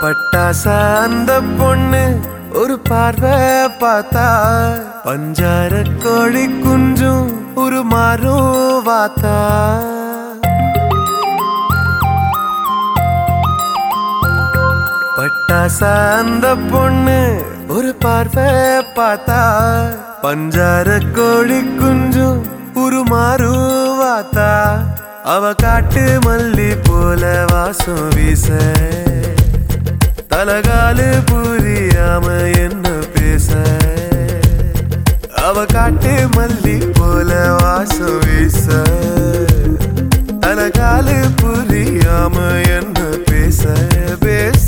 பட்டாசா அந்த பொண்ணு ஒரு பார்வை பார்த்தா பஞ்சார கோழி குஞ்சும் ஒரு மாறும் வாத்தா பட்டாசா அந்த பொண்ணு ஒரு பார்வை பார்த்தா பஞ்சார கோழி குஞ்சும் ஒரு மாறுவாத்தா அவ காட்டு மல்லி போல வாசம் வீச தலகாலு புரியாம என்ன பேச அவ காட்டு மல்லி போல வாசம் வீச தலகாலு புரியாம என்ன பேச பேச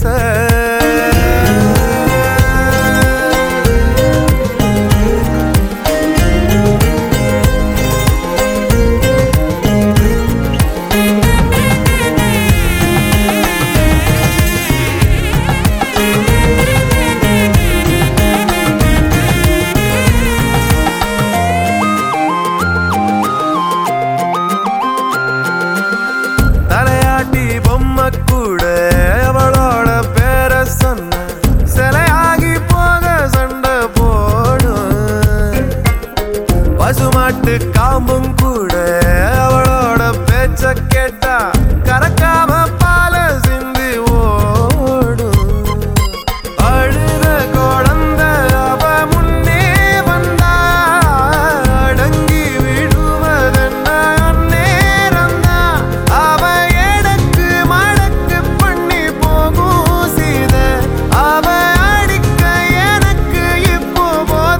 தலையாட்டி பொம்மை கூட அவளோட பேர சொன்ன சிலையாகி போக சண்டை போடும் பசுமாட்டு காம்பும் கூட அவளோட பேச்ச கேட்டா கறக்காம பால சிந்தி ஓடும் அழுத குழந்த அவ முன்னே வந்தா அடங்கி விடுவதென்ன அந்நேரம்தா அவ எடக்கு மடக்கு பண்ணி போகும் சீத அவ அடிக்க எனக்கு இப்போ போத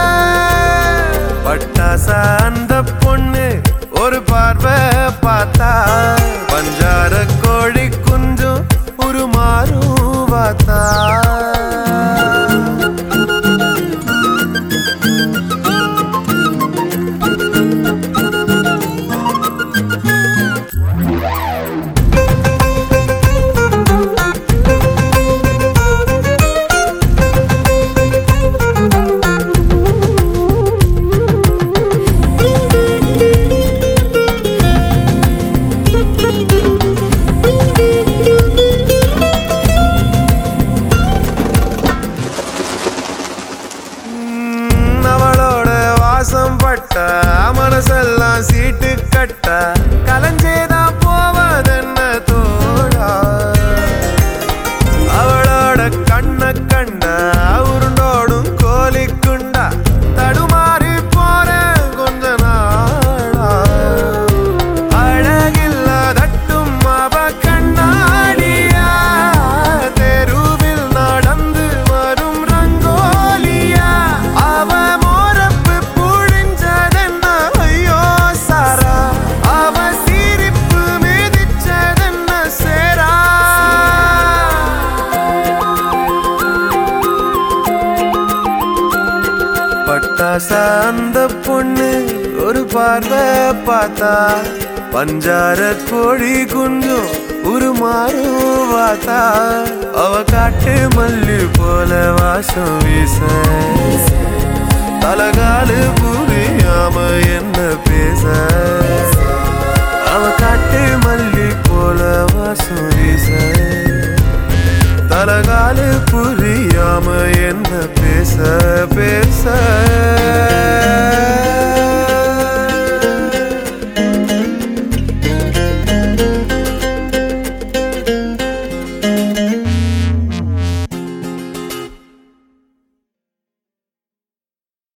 பட்டாசா அந்த பொண்ணு ஒரு பார்வை பார்த்தா பஞ்சார கோழி குஞ்சும் ஒரு மாறும் வாத்தா உம், அவளோட வாசம் பட்ட மனசெல்லாம் சீட்டு கட்ட கலஞ்சேதான் போவதென்ன தோழா அவளோட கண்ண கண்ட உருண்டோடும் கோலி குண்டா தடுமாறி போற கொஞ்ச நாளா அழகில்லாதட்டும் அவ கண்ணாடியா தெருவில் நடந்து வரும் ரங்கோலியா அவ மோரப்பு புழிஞ்சதென்ன ஐயோ சாரா அவ சிரிப்பு மிதிச்சதென்ன சேரா பட்டாசா அந்த பொண்ணு ஒரு பார்வை பார்த்தா பஞ்சார கோழி குஞ்சும் ஒரு மாறும் வாத்தா அவ காட்டு மல்லி போல வாசம் வீச தலகாலு புரியாம என்ன பேச அவ காட்டு மல்லி போல வாசம் வீச தலகாலு புரியாம என்ன பேச பேச